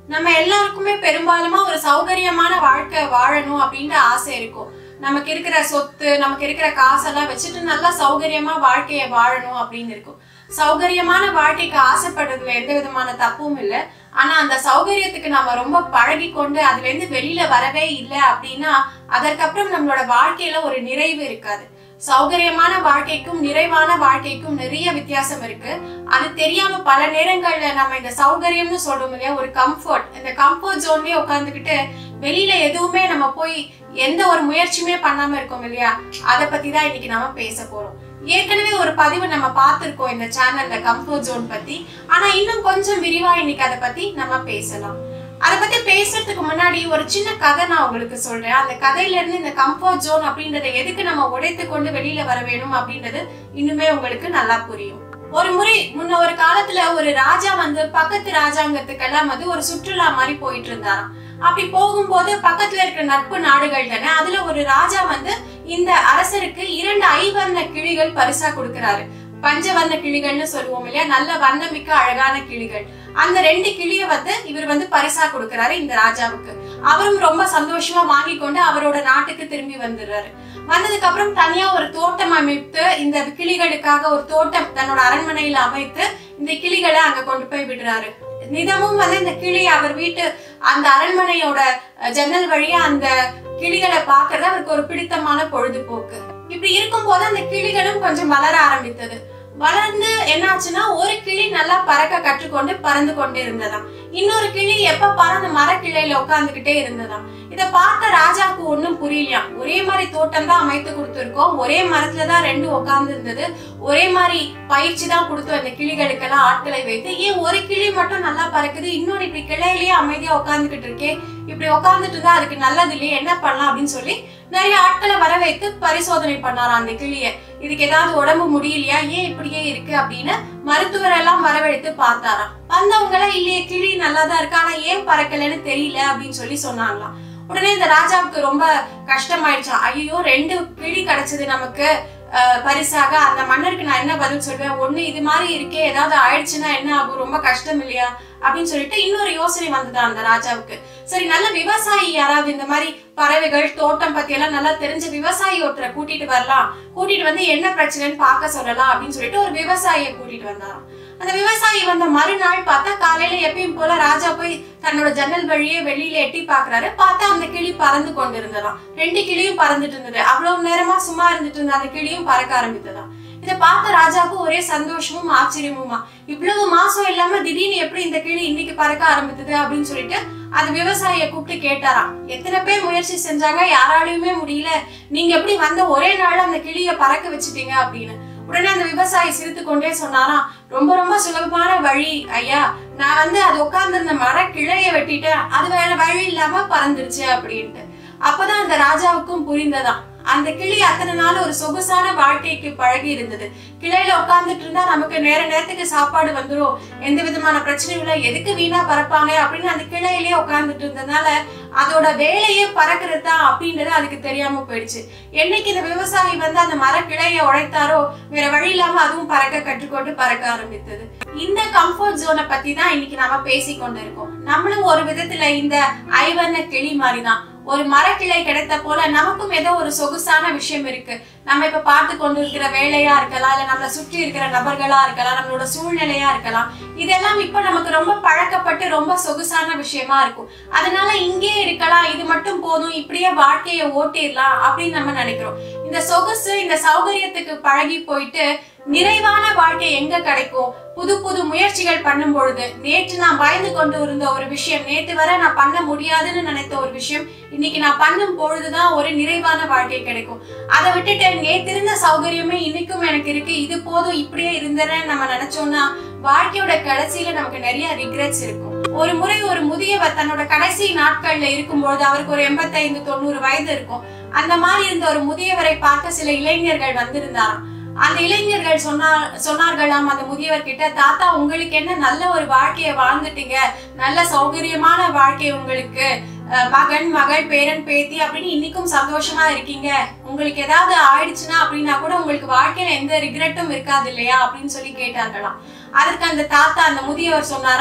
நம்ம எல்லாருக்குமே பெரும்பாலுமா ஒரு சௌகரியமான வாழ்க்கை வாழணும் அப்படின்ற ஆசை இருக்கும் நமக்கு இருக்கிற சொத்து நமக்கு இருக்கிற காசெல்லாம் வச்சுட்டு நல்லா சௌகரியமா வாழ்க்கைய வாழணும் அப்படின்னு இருக்கும் சௌகரியமான வாழ்க்கைக்கு ஆசைப்படுறதுல எந்த விதமான தப்பும் இல்லை ஆனா அந்த சௌகரியத்துக்கு நம்ம ரொம்ப பழகி கொண்டு அதுல இருந்து வெளியில வரவே இல்லை அப்படின்னா அதற்கப்புறம் நம்மளோட வாழ்க்கையில ஒரு நிறைவு இருக்காது சௌகரியமான வாழ்க்கைக்கும் நிறைவான வாழ்க்கைக்கும் நிறைய வித்தியாசம் இருக்கு அது தெரியாம பல நேரங்கள்ல நம்ம இந்த சௌகரியம்னு சொல்றோம் இல்லையா ஒரு கம்ஃபர்ட் இந்த கம்ஃபர்ட் ஜோன்லயே உட்காந்துக்கிட்டு வெளியில எதுவுமே நம்ம போய் எந்த ஒரு முயற்சியுமே பண்ணாம இருக்கோம் இல்லையா அதை பத்தி தான் இன்னைக்கு நாம பேச போறோம் ஏற்கனவே ஒரு பதிவு நம்ம பார்த்திருக்கோம் இந்த சேனல்ல கம்ஃபர்ட் ஜோன் பத்தி ஆனா இன்னும் கொஞ்சம் விரிவா இன்னைக்கு அதை பத்தி நம்ம பேசலாம் அதை பத்தி பேசுறதுக்கு முன்னாடி ஒரு சின்ன கதை நான் உங்களுக்கு சொல்றேன் அந்த கதையில இருந்து இந்த கம்ஃபர்ட் ஜோன் அப்படின்றத எதுக்கு நம்ம உடைத்து கொண்டு வெளியில வர வேணும் அப்படின்றது இன்னுமே உங்களுக்கு நல்லா புரியும் ஒரு முறை முன்ன ஒரு காலத்துல ஒரு ராஜா வந்து பக்கத்து ராஜாங்கத்துக்கெல்லாம் வந்து ஒரு சுற்றுலா மாதிரி போயிட்டு இருந்தாராம் அப்படி போகும்போது பக்கத்துல இருக்கிற நட்பு நாடுகள் தானே அதுல ஒரு ராஜா வந்து இந்த அரசருக்கு இரண்டு ஐவர்ண கிளிகள் பரிசா கொடுக்கிறாரு பஞ்சவர்ண கிளிகள்னு சொல்லுவோம் இல்லையா நல்ல வண்ணமிக்க அழகான கிளிகள் அந்த ரெண்டு கிளிய வந்து இவர் வந்து பரிசா கொடுக்கிறாரு இந்த ராஜாவுக்கு அவரும் ரொம்ப சந்தோஷமா வாங்கி கொண்டு அவரோட நாட்டுக்கு திரும்பி வந்துடுறாரு வந்ததுக்கு அப்புறம் தனியா ஒரு தோட்டம் அமைத்து இந்த கிளிகளுக்காக ஒரு தோட்டம் தன்னோட அரண்மனையில அமைத்து இந்த கிளிகளை அங்க கொண்டு போய் விடுறாரு நிதமும் வந்து இந்த கிளி அவர் வீட்டு அந்த அரண்மனையோட ஜன்னல் வழியா அந்த கிளிகளை பாக்குறது அவருக்கு ஒரு பிடித்தமான பொழுதுபோக்கு இப்படி இருக்கும்போது அந்த கிளிகளும் கொஞ்சம் வளர ஆரம்பித்தது வளர்ந்து என்னாச்சுன்னா ஒரு கிளி நல்லா பறக்க கற்றுக்கொண்டு பறந்து கொண்டு இருந்ததாம் இன்னொரு கிளி எப்ப பறந்து மரக்கிளையில உட்கார்ந்துகிட்டே இருந்ததாம் இத பார்த்த ராஜாவுக்கு ஒண்ணும் புரியலையா ஒரே மாதிரி தோட்டம் தான் அமைத்து கொடுத்துருக்கோம் ஒரே மரத்துல தான் ரெண்டு உட்கார்ந்து இருந்தது ஒரே மாதிரி பயிற்சி தான் கொடுத்தோம் இந்த கிளிகளுக்கெல்லாம் ஆட்களை வைத்து ஏன் ஒரு கிளி மட்டும் நல்லா பறக்குது இன்னொன்னு இப்படி கிளையிலேயே அமைதியா உட்கார்ந்துகிட்டு இருக்கே இப்படி உட்கார்ந்துட்டு இருந்தா அதுக்கு நல்லது இல்லையே என்ன பண்ணலாம் அப்படின்னு சொல்லி நிறைய ஆட்களை வர வைத்து பரிசோதனை பண்ணாராம் அந்த கிளிய இதுக்கு ஏதாவது உடம்பு முடியலையா ஏன் இப்படியே இருக்கு அப்படின்னு மருத்துவர் எல்லாம் வரவழைத்து பார்த்தாராம் வந்தவங்க எல்லாம் இல்லையே கிளி நல்லா தான் இருக்கு ஆனா ஏன் பறக்கலைன்னு தெரியல அப்படின்னு சொல்லி சொன்னாங்களாம் உடனே இந்த ராஜாவுக்கு ரொம்ப கஷ்டமாயிடுச்சான் ஐயோ ரெண்டு கிளி கிடைச்சது நமக்கு அஹ், பரிசாக அந்த மன்னருக்கு நான் என்ன பதில் சொல்வேன் ஒண்ணு இது மாதிரி இருக்கே ஏதாவது ஆயிடுச்சுன்னா என்ன ஆகும் ரொம்ப கஷ்டம் இல்லையா அப்படின்னு சொல்லிட்டு இன்னொரு யோசனை வந்ததா அந்த ராஜாவுக்கு சரி நல்ல விவசாயி யாராவது இந்த மாதிரி பறவைகள் தோட்டம் பத்தி எல்லாம் நல்லா தெரிஞ்ச விவசாயி ஒருத்தரை கூட்டிட்டு வரலாம் கூட்டிட்டு வந்து என்ன பிரச்சனைன்னு பார்க்க சொல்லலாம் அப்படின்னு சொல்லிட்டு ஒரு விவசாயியை கூட்டிட்டு வந்தாராம் அந்த விவசாயி வந்த மறுநாள் பார்த்தா காலையில எப்பயும் போல ராஜா போய் தன்னோட ஜன்னல் வழியே வெளியில எட்டி பாக்குறாரு பார்த்தா அந்த கிளி பறந்து கொண்டு இருந்ததாம் ரெண்டு கிளியும் பறந்துட்டு இருந்தது அவ்வளவு நேரமா சும்மா இருந்துட்டு இருந்த அந்த கிளியும் பறக்க ஆரம்பித்ததாம் இதை பார்த்த ராஜாவுக்கு ஒரே சந்தோஷமும் ஆச்சரியமுமா இவ்வளவு மாசம் இல்லாம திடீர்னு எப்படி இந்த கிளி இன்னைக்கு பறக்க ஆரம்பித்தது அப்படின்னு சொல்லிட்டு அந்த விவசாயிய கூப்பிட்டு கேட்டாராம் எத்தனை பேர் முயற்சி செஞ்சாங்க யாராலையுமே முடியல நீங்க எப்படி வந்த ஒரே நாள்ல அந்த கிளிய பறக்க வச்சுட்டீங்க அப்படின்னு உடனே அந்த விவசாயி சிரித்து கொண்டே சொன்னாராம் ரொம்ப ரொம்ப சுலபமான வழி ஐயா நான் வந்து அது உட்கார்ந்திருந்த மர கிளைய வெட்டிட்டேன் அது வேற வழி இல்லாம பறந்துருச்சு அப்படின்ட்டு அப்பதான் அந்த ராஜாவுக்கும் புரிந்ததாம் அந்த கிளி அத்தனை நாள் ஒரு சொகுசான வாழ்க்கைக்கு பழகி இருந்தது கிளையில உட்கார்ந்துட்டு இருந்தா நமக்கு நேர நேரத்துக்கு சாப்பாடு வந்துரும் எந்த விதமான பிரச்சனையும் இல்லை எதுக்கு வீணா பறப்பாங்க அப்படின்னு அந்த கிளையிலேயே உட்கார்ந்துட்டு இருந்ததுனால அதோட வேலையே பறக்கிறது தான் அப்படின்றது அதுக்கு தெரியாம போயிடுச்சு என்னைக்கு இந்த விவசாயி வந்து அந்த மர கிளையை உடைத்தாரோ வேற வழி இல்லாம அதுவும் பறக்க கற்றுக்கொண்டு பறக்க ஆரம்பித்தது இந்த கம்ஃபர்ட் ஜோனை பத்தி தான் இன்னைக்கு நாம பேசி கொண்டு இருக்கோம் நம்மளும் ஒரு விதத்துல இந்த ஐவர்ண கிளி மாதிரி தான் ஒரு மரக்கிளை கிடைத்த போல நமக்கும் ஏதோ ஒரு சொகுசான விஷயம் இருக்கு நம்ம இப்ப பார்த்து கொண்டு இருக்கிற வேலையா இருக்கலாம் இல்ல நம்மளை சுற்றி இருக்கிற நபர்களா இருக்கலாம் நம்மளோட சூழ்நிலையா இருக்கலாம் இதெல்லாம் இப்ப நமக்கு ரொம்ப பழக்கப்பட்டு ரொம்ப சொகுசான விஷயமா இருக்கும் அதனால இங்கே இருக்கலாம் இது மட்டும் போதும் இப்படியே வாழ்க்கையை ஓட்டிடலாம் அப்படின்னு நம்ம நினைக்கிறோம் இந்த சொகுசு இந்த சௌகரியத்துக்கு பழகி போயிட்டு நிறைவான வாழ்க்கை எங்க கிடைக்கும் புது புது முயற்சிகள் பண்ணும் பொழுது நேற்று நான் பயந்து கொண்டு இருந்த ஒரு விஷயம் நேற்று வரை நான் பண்ண முடியாதுன்னு நினைத்த ஒரு விஷயம் இன்னைக்கு நான் பண்ணும் பொழுதுதான் ஒரு நிறைவான வாழ்க்கை கிடைக்கும் அதை விட்டுட்டு நேற்று இருந்த சௌகரியமே இன்னைக்கும் எனக்கு இருக்கு இது போதும் இப்படியே இருந்தேன்னு நம்ம நினைச்சோம்னா வாழ்க்கையோட கடைசியில நமக்கு நிறைய ரிக்ரெட்ஸ் இருக்கும் ஒரு முறை ஒரு முதியவர் தன்னோட கடைசி நாட்கள்ல இருக்கும்பொழுது அவருக்கு ஒரு எண்பத்தைந்து தொண்ணூறு வயது இருக்கும் அந்த மாதிரி இருந்த ஒரு முதியவரை பார்க்க சில இளைஞர்கள் வந்திருந்தாராம் அந்த இளைஞர்கள் சொன்னார் சொன்னார்களாம் அந்த முதியவர் கிட்ட தாத்தா உங்களுக்கு என்ன நல்ல ஒரு வாழ்க்கையை வாழ்ந்துட்டீங்க நல்ல சௌகரியமான வாழ்க்கை உங்களுக்கு அஹ், மகன் மகள் பேரன் பேத்தி அப்படின்னு இன்னைக்கும் சந்தோஷமா இருக்கீங்க உங்களுக்கு ஏதாவது ஆயிடுச்சுன்னா அப்படின்னா கூட உங்களுக்கு வாழ்க்கையில எந்த ரிக்ரெட்டும் இருக்காது இல்லையா அப்படின்னு சொல்லி கேட்டார்களாம் அதற்கு அந்த தாத்தா அந்த முதியவர் சொன்னாராம்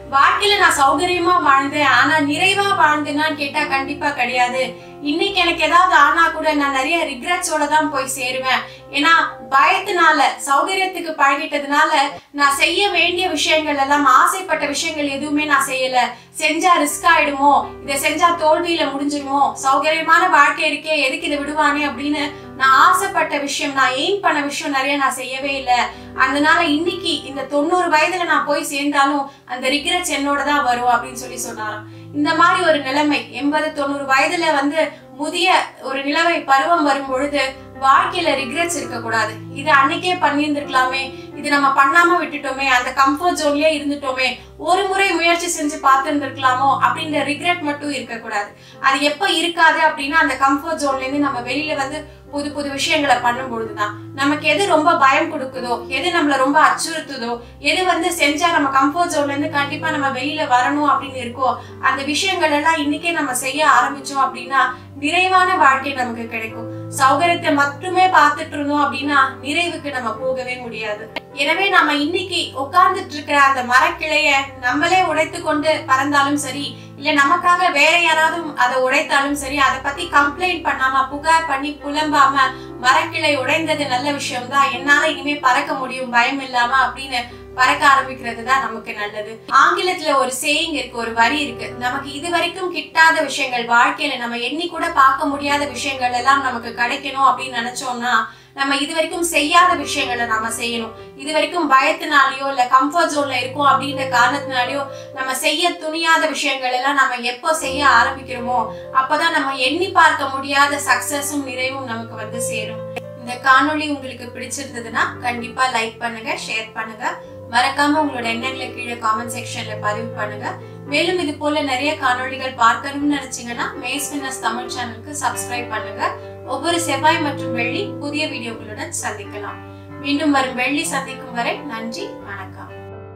வாழ்க்கையில நான் சௌகரியமா வாழ்ந்தேன் ஆனா நிறைவா வாழ்ந்தேனான்னு கேட்டா கண்டிப்பா கிடையாது இன்னைக்கு எனக்கு ஏதாவது ஆனா கூட நான் நிறைய ரிக்ரெட்ஸோட தான் போய் சேருவேன் ஏன்னா பயத்தினால சௌகரியத்துக்கு பழகிட்டதுனால நான் செய்ய வேண்டிய விஷயங்கள் எல்லாம் ஆசைப்பட்ட விஷயங்கள் எதுவுமே நான் செய்யல செஞ்சா ரிஸ்க் ஆயிடுமோ இதை செஞ்சா தோல்வியில முடிஞ்சிருமோ சௌகரியமான வாழ்க்கை இருக்கே எதுக்கு இதை விடுவானே அப்படின்னு நான் ஆசைப்பட்ட விஷயம் நான் எய்ம் பண்ண விஷயம் நிறைய நான் செய்யவே இல்லை அதனால இன்னைக்கு இந்த தொண்ணூறு வயதுல நான் போய் சேர்ந்தாலும் அந்த ரிக்ரெட்ஸ் என்னோட தான் வரும் அப்படின்னு சொல்லி சொன்னாராம் இந்த மாதிரி ஒரு நிலைமை எண்பது தொண்ணூறு வயதுல வந்து முதிய ஒரு நிலைமை பருவம் வரும் பொழுது வாழ்க்கையில ரிக்ரெட்ஸ் இருக்கக்கூடாது இது அன்னைக்கே பண்ணியிருந்திருக்கலாமே இது நம்ம பண்ணாம விட்டுட்டோமே அந்த கம்ஃபர்ட் ஜோன்லயே இருந்துட்டோமே ஒரு முறை முயற்சி செஞ்சு பார்த்துருந்துருக்கலாமோ அப்படின்ற ரிக்ரெட் மட்டும் இருக்கக்கூடாது அது எப்ப இருக்காது அப்படின்னா அந்த கம்ஃபர்ட் ஜோன்ல இருந்து நம்ம வெளியில வந்து புது புது விஷயங்களை பண்ணும் பொழுதுதான் நமக்கு எது ரொம்ப பயம் கொடுக்குதோ எது நம்மள ரொம்ப அச்சுறுத்துதோ எது வந்து செஞ்சா நம்ம கம்ஃபர்ட் ஜோன்ல இருந்து கண்டிப்பா நம்ம வெளியில வரணும் அப்படின்னு இருக்கோ அந்த விஷயங்கள் எல்லாம் இன்னைக்கே நம்ம செய்ய ஆரம்பிச்சோம் அப்படின்னா நிறைவான வாழ்க்கை நமக்கு கிடைக்கும் சௌகரியத்தை மட்டுமே பார்த்துட்டு இருந்தோம் அப்படின்னா நிறைவுக்கு நம்ம போகவே முடியாது எனவே நம்ம இன்னைக்கு உட்கார்ந்துட்டு இருக்கிற அந்த மரக்கிளைய நம்மளே உடைத்து கொண்டு பறந்தாலும் சரி இல்ல நமக்காக வேற யாராவது அதை உடைத்தாலும் சரி அதை பத்தி கம்ப்ளைண்ட் பண்ணாம புகார் பண்ணி புலம்பாம மரக்கிளை உடைந்தது நல்ல விஷயம் தான் என்னால இனிமே பறக்க முடியும் பயம் இல்லாம அப்படின்னு பறக்க ஆரம்பிக்கிறது தான் நமக்கு நல்லது ஆங்கிலத்துல ஒரு சேயிங் இருக்கு ஒரு வரி இருக்கு நமக்கு இது வரைக்கும் கிட்டாத விஷயங்கள் வாழ்க்கையில நம்ம எண்ணி கூட பார்க்க முடியாத விஷயங்கள் எல்லாம் நமக்கு கிடைக்கணும் அப்படின்னு நினைச்சோம்னா நம்ம இது வரைக்கும் செய்யாத விஷயங்களை நம்ம செய்யணும் இது வரைக்கும் பயத்தினாலயோ இல்ல கம்ஃபர்ட் ஜோன்ல இருக்கோம் அப்படின்ற காரணத்தினாலயோ நம்ம செய்ய துணியாத விஷயங்கள் எல்லாம் நம்ம எப்போ செய்ய ஆரம்பிக்கிறோமோ அப்பதான் நம்ம எண்ணி பார்க்க முடியாத சக்சஸும் நிறைவும் நமக்கு வந்து சேரும் இந்த காணொளி உங்களுக்கு பிடிச்சிருந்ததுன்னா கண்டிப்பா லைக் பண்ணுங்க ஷேர் பண்ணுங்க மறக்காம உங்களோட எண்ணங்களை கீழே காமெண்ட் செக்ஷன்ல பதிவு பண்ணுங்க மேலும் இது போல நிறைய காணொளிகள் பார்க்கணும்னு நினைச்சீங்கன்னா மேஸ் வினஸ் தமிழ் சேனலுக்கு சப்ஸ்கிரைப் பண்ணுங்க ஒவ்வொரு செவ்வாய் மற்றும் வெள்ளி புதிய வீடியோக்களுடன் சந்திக்கலாம் மீண்டும் வரும் வெள்ளி சந்திக்கும் வரை நன்றி வணக்கம்